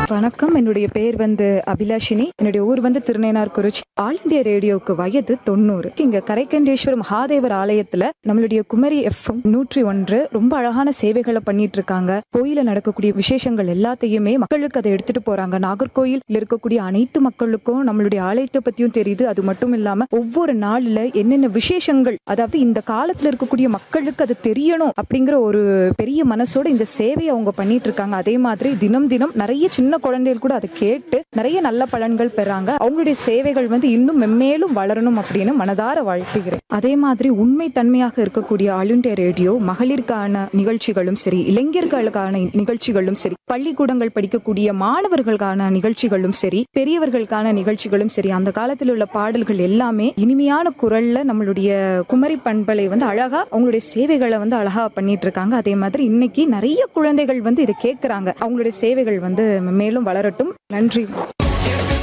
வணக்கம் என்னுடைய பேர் வந்து அபிலாஷினி என்னுடைய ஊர் வந்து திருநேனார்குறிச்சி ஆல் இந்தியா ரேடியோவுக்கு வயது தொண்ணூறு இங்க கரைக்கண்டேஸ்வர மகாதேவர் ஆலயத்துல நம்மளுடைய குமரி எஃப்எம் நூற்றி ஒன்று ரொம்ப அழகான சேவைகளை பண்ணிட்டு இருக்காங்க கோயில நடக்கக்கூடிய விசேஷங்கள் எல்லாத்தையுமே மக்களுக்கு அதை எடுத்துட்டு போறாங்க நாகர்கோயில் இருக்கக்கூடிய அனைத்து மக்களுக்கும் நம்மளுடைய ஆலயத்தை பத்தியும் தெரியுது அது மட்டும் இல்லாம ஒவ்வொரு நாள்ல என்னென்ன விசேஷங்கள் அதாவது இந்த காலத்துல இருக்கக்கூடிய மக்களுக்கு அது தெரியணும் அப்படிங்கிற ஒரு பெரிய மனசோட இந்த சேவையை அவங்க பண்ணிட்டு இருக்காங்க அதே மாதிரி தினம் தினம் நிறைய சின்ன குழந்தைகள் கூட அதை கேட்டு நிறைய நல்ல பலன்கள் பெறாங்க அவங்களுடைய சேவைகள் வந்து இன்னும் மென்மேலும் வளரணும் அப்படின்னு மனதார வாழ்த்துகிறேன் அதே மாதிரி உண்மை தன்மையாக இருக்கக்கூடிய ஆல் இண்டியா ரேடியோ மகளிருக்கான நிகழ்ச்சிகளும் சரி இளைஞர்களுக்கான நிகழ்ச்சிகளும் சரி பள்ளிக்கூடங்கள் படிக்கக்கூடிய மாணவர்களுக்கான நிகழ்ச்சிகளும் சரி பெரியவர்களுக்கான நிகழ்ச்சிகளும் சரி அந்த காலத்தில் உள்ள பாடல்கள் எல்லாமே இனிமையான குரல்ல நம்மளுடைய குமரி பண்பலை வந்து அழகா அவங்களுடைய சேவைகளை வந்து அழகா பண்ணிட்டு இருக்காங்க அதே மாதிரி இன்னைக்கு நிறைய குழந்தைகள் வந்து இதை கேட்கறாங்க அவங்களுடைய சேவைகள் வந்து மேலும் வளரட்டும் நன்றி